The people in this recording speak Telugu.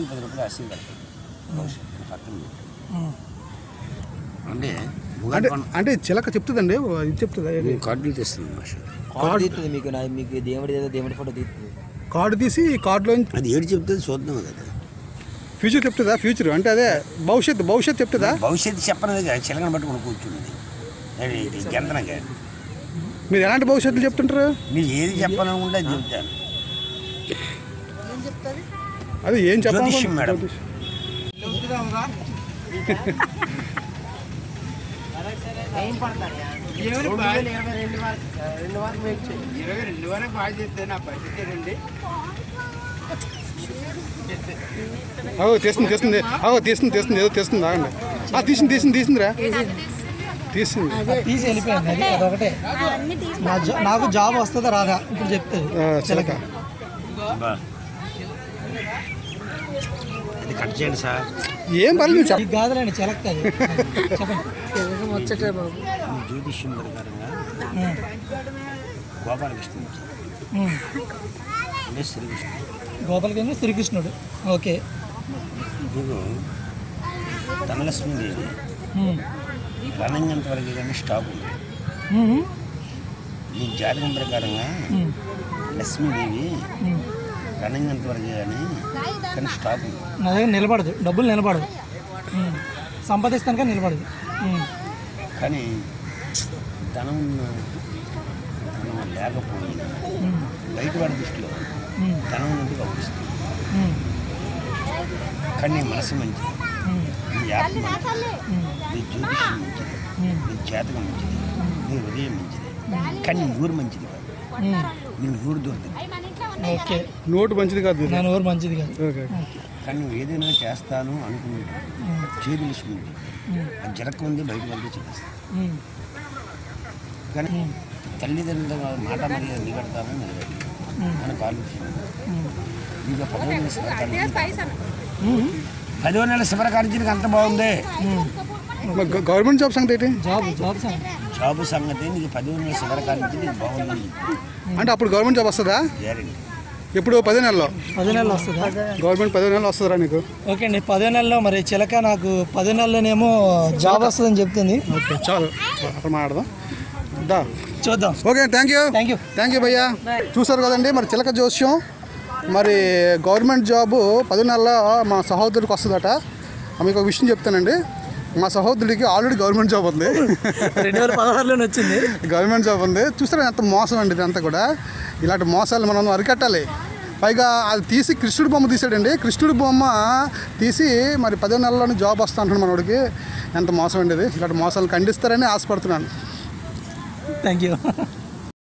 రోజుకి పది రూపాయలు ఆశయం కడతాడు భవిష్యత్తు పక్కన పెట్టు. అంటే అంటే ఉగాది పండుగ అంటే చిలక చెప్తుందండి ఓ ఇది చెప్తుందా ఏది? కార్డులు తెస్తుంది మాష కార్డు తీస్తుంది మీకు నా- మీకు దేవుడి ఏదో దేవుడి ఫోటో తీస్తుంది కార్డు తీసి కార్డులో అది ఏడు చెప్తుంది చూద్దాం కదా ఫ్యూచర్ చెప్తుందా ఫ్యూచర్ అంటే అదే భవిష్యత్తు భవిష్యత్తు చెప్తుందా భవిష్యత్తు చెప్పనది కదా చిలకన పట్టుకుని కూర్చున్నది అది ఇది గంతనగా మీరు ఎలాంటి భవిష్యత్తులు చెప్తుంటారు మీరు ఏది చెప్పాలనుకుంటే అది చెప్తాను అది ఏం చెప్పాలి జ్యోతిష్యం మేడం. ఇరవై రెండు వరకు బాగా చేస్తే నా పరిస్థితి ఏంటండి అవు తీస్తుంది తీస్తుంది అవు తీస్తుంది తీస్తుంది ఏదో తీస్తుంది ఆగండి ఆ, తీసింది తీసింది తీసిందిరా తీసింది తీసి వెళ్ళిపోయింది అది అదొకటే నా జా- నాకు జాబ్ వస్తుందా రాదా ఇప్పుడు చెప్తుంది ఆ, చిలక బా. అది కట్ చేయండి సార్ ఏం పర్లేదు చెప్ప ఇది కాదులేండి చిలక అది చెప్పండి ఈ జ్యోతిష్యం ప్రకారంగా ఉమ్, గోపాలకృష్ణ ఉమ్. అంటే శ్రీకృష్ణ గోపాలకృష్ణ శ్రీకృష్ణుడు ఓకే నీకు ధనలక్ష్మీదేవి ఉమ్, రణంగంత వరకు కానీ స్టాక్ ఉంది ఉమ్, నీ జాతకం ప్రకారంగా ఉమ్, లక్ష్మీదేవి ఉమ్. రణంగంత వరకు కానీ కానీ స్టాక్ ఉంది నా దగ్గర నిలబడదు డబ్బులు నిలబడదు ఉమ్. సంపాదిస్తాను కానీ నిలబడదు ఉమ్, కానీ ధనం ఉన్న ధనం లేకపోయినా ఉమ్, బయట వాడి దృష్టిలో ఉమ్, ధనం ఉన్నట్టు గౌరవిస్తుంది ఉమ్, కానీ నీ మనసు మంచిది ఉమ్, నీ ఆత్మ మంచిది ఉమ్, నీ జ్యోతిష్యం మంచిది ఉమ్, నీ జాతకం మంచిది నీ హృదయం మంచిది కానీ నీ ఊరు మంచిది కాదు ఉమ్. నీ ఊరు దొరుకుతుంది ఓకే నోటు మంచిది కాదు ఇది. నా ఊరు మంచిది కాదు ఓకే కానీ నువ్వు ఏదైనా చేస్తాను అనుకుంటాను ఉమ్, చేతులుసుకుంది ఉమ్, అది జరగకముందే బయట వాళ్ళకి చెప్పేస్తాను ఉమ్, కానీ తల్లిదండ్రుల మాట మర్యాద నిలబెడతాను నిలబెట్టి ఉమ్, అని కాలు ఉమ్. నీకు పదవ నెల శివరాత్రి ఉమ్, పదో నెల శివరాత్రికి అంత బాగుంది ఉమ్. మరి గ- గవర్నమెంట్ జాబ్ సంగతి ఏంటి జాబ్ జాబ్ సంగతి. జాబు సంగతి నీకు పదో నెల శివరాత్రికి నీకు బాగుంది అంటే అప్పుడు గవర్నమెంట్ జాబ్ వస్తుందా గ్యారెంటీ ఎప్పుడు పదో నెలలో పది నెలలు వస్తుందా గవర్నమెంట్ పదో నెలలు వస్తుందా నీకు ఓకే అండి పదో నెలలో మరి చిలక నాకు పదో నెలలోనేమో జాబ్ వస్తుందని చెప్తుంది ఓకే చాలు అక్కడ మాట్లాడదాం దా చూద్దాం okay thank you thank you thank you భయ్యా చూసారు కదండి మరి చిలక జోస్యం మరి గవర్నమెంట్ జాబు పది నెలల మా సహోదరుడికి వస్తుందట మీకు ఒక విషయం చెప్తానండి మా సహోదరుడికి ఆల్రెడీ గవర్నమెంట్ జాబ్ ఉంది రెండు వేల పదహారులోనే వచ్చింది గవర్నమెంట్ జాబ్ ఉంది చూస్తారా ఎంత మోసం అండి ఇదంతా కూడా ఇలాంటి మోసాలు మనం అరికట్టాలి పైగా అది తీసి కృష్ణుడి బొమ్మ తీసాడండి కృష్ణుడి బొమ్మ తీసి మరి పదో నెలలోనే జాబ్ వస్తా అంటున్నాడు మనోడికి ఎంత మోసం అండి ఇది ఇలాంటి మోసాలను ఖండిస్తారని ఆశపడుతున్నాను థ్యాంక్ యూ